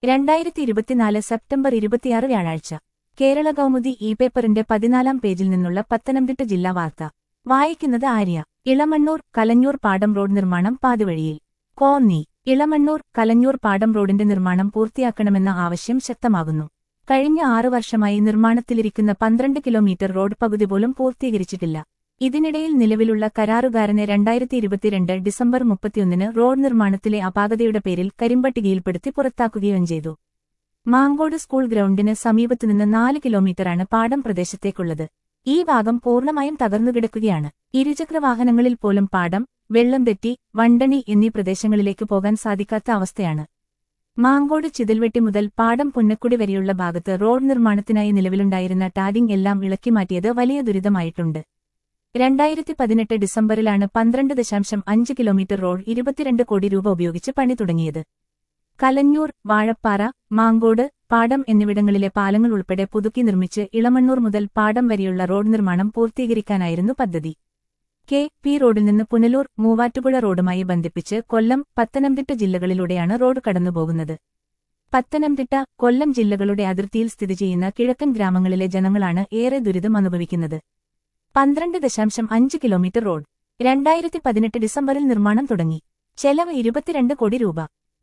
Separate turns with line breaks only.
രണ്ടായിരത്തി ഇരുപത്തിനാല് സെപ്റ്റംബർ ഇരുപത്തിയാറ് വ്യാഴാഴ്ച കേരള കൗമുദി ഇ പേപ്പറിന്റെ പതിനാലാം പേജിൽ നിന്നുള്ള പത്തനംതിട്ട ജില്ലാ വാർത്ത വായിക്കുന്നത് ആര്യ ഇളമണ്ണൂർ കലഞ്ഞൂർ പാടം റോഡ് നിർമ്മാണം പാതിവഴിയിൽ കോന്നി ഇളമണ്ണൂർ കലഞ്ഞൂർ പാടം റോഡിന്റെ നിർമ്മാണം പൂർത്തിയാക്കണമെന്ന ആവശ്യം ശക്തമാകുന്നു കഴിഞ്ഞ ആറു വർഷമായി നിർമ്മാണത്തിലിരിക്കുന്ന പന്ത്രണ്ട് കിലോമീറ്റർ റോഡ് പകുതി പോലും പൂർത്തീകരിച്ചിട്ടില്ല ഇതിനിടയിൽ നിലവിലുള്ള കരാറുകാരനെ രണ്ടായിരത്തി ഇരുപത്തിരണ്ട് ഡിസംബർ മുപ്പത്തിയൊന്നിന് റോഡ് നിർമ്മാണത്തിലെ അപാകതയുടെ പേരിൽ കരിമ്പട്ടികയിൽപ്പെടുത്തി പുറത്താക്കുകയും ചെയ്തു മാങ്കോട് സ്കൂൾ ഗ്രൗണ്ടിന് സമീപത്തുനിന്ന് നാല് കിലോമീറ്ററാണ് പാടം പ്രദേശത്തേക്കുള്ളത് ഈ ഭാഗം പൂർണ്ണമായും തകർന്നുകിടക്കുകയാണ് ഇരുചക്രവാഹനങ്ങളിൽ പോലും പാടം വെള്ളം തെറ്റി വണ്ടണി എന്നീ പ്രദേശങ്ങളിലേക്ക് പോകാൻ സാധിക്കാത്ത അവസ്ഥയാണ് മാങ്കോട് ചിതൽവെട്ടി മുതൽ പാടം പുന്നക്കുടി വരെയുള്ള ഭാഗത്ത് റോഡ് നിർമ്മാണത്തിനായി നിലവിലുണ്ടായിരുന്ന ടാഗിംഗ് എല്ലാം ഇളക്കിമാറ്റിയത് വലിയ ദുരിതമായിട്ടുണ്ട് രണ്ടായിരത്തി പതിനെട്ട് ഡിസംബറിലാണ് പന്ത്രണ്ട് ദശാംശം അഞ്ച് കിലോമീറ്റർ റോഡ് ഇരുപത്തിരണ്ട് കോടി രൂപ ഉപയോഗിച്ച് പണി തുടങ്ങിയത് കലഞ്ഞൂർ വാഴപ്പാറ മാങ്കോട് പാടം എന്നിവിടങ്ങളിലെ പാലങ്ങൾ ഉൾപ്പെടെ പുതുക്കി നിർമ്മിച്ച് ഇളമണ്ണൂർ മുതൽ പാടം വരെയുള്ള റോഡ് നിർമ്മാണം പൂർത്തീകരിക്കാനായിരുന്നു പദ്ധതി കെ പി റോഡിൽ നിന്ന് പുനലൂർ മൂവാറ്റുപുഴ റോഡുമായി ബന്ധിപ്പിച്ച് കൊല്ലം പത്തനംതിട്ട ജില്ലകളിലൂടെയാണ് റോഡ് കടന്നുപോകുന്നത് പത്തനംതിട്ട കൊല്ലം ജില്ലകളുടെ അതിർത്തിയിൽ സ്ഥിതി ചെയ്യുന്ന കിഴക്കൻ ഗ്രാമങ്ങളിലെ ജനങ്ങളാണ് ഏറെ ദുരിതം അനുഭവിക്കുന്നത് പന്ത്രണ്ട് ദശാംശം അഞ്ച് കിലോമീറ്റർ റോഡ് രണ്ടായിരത്തി പതിനെട്ട് ഡിസംബറിൽ നിർമ്മാണം തുടങ്ങി ചെലവ് ഇരുപത്തിരണ്ട് കോടി രൂപ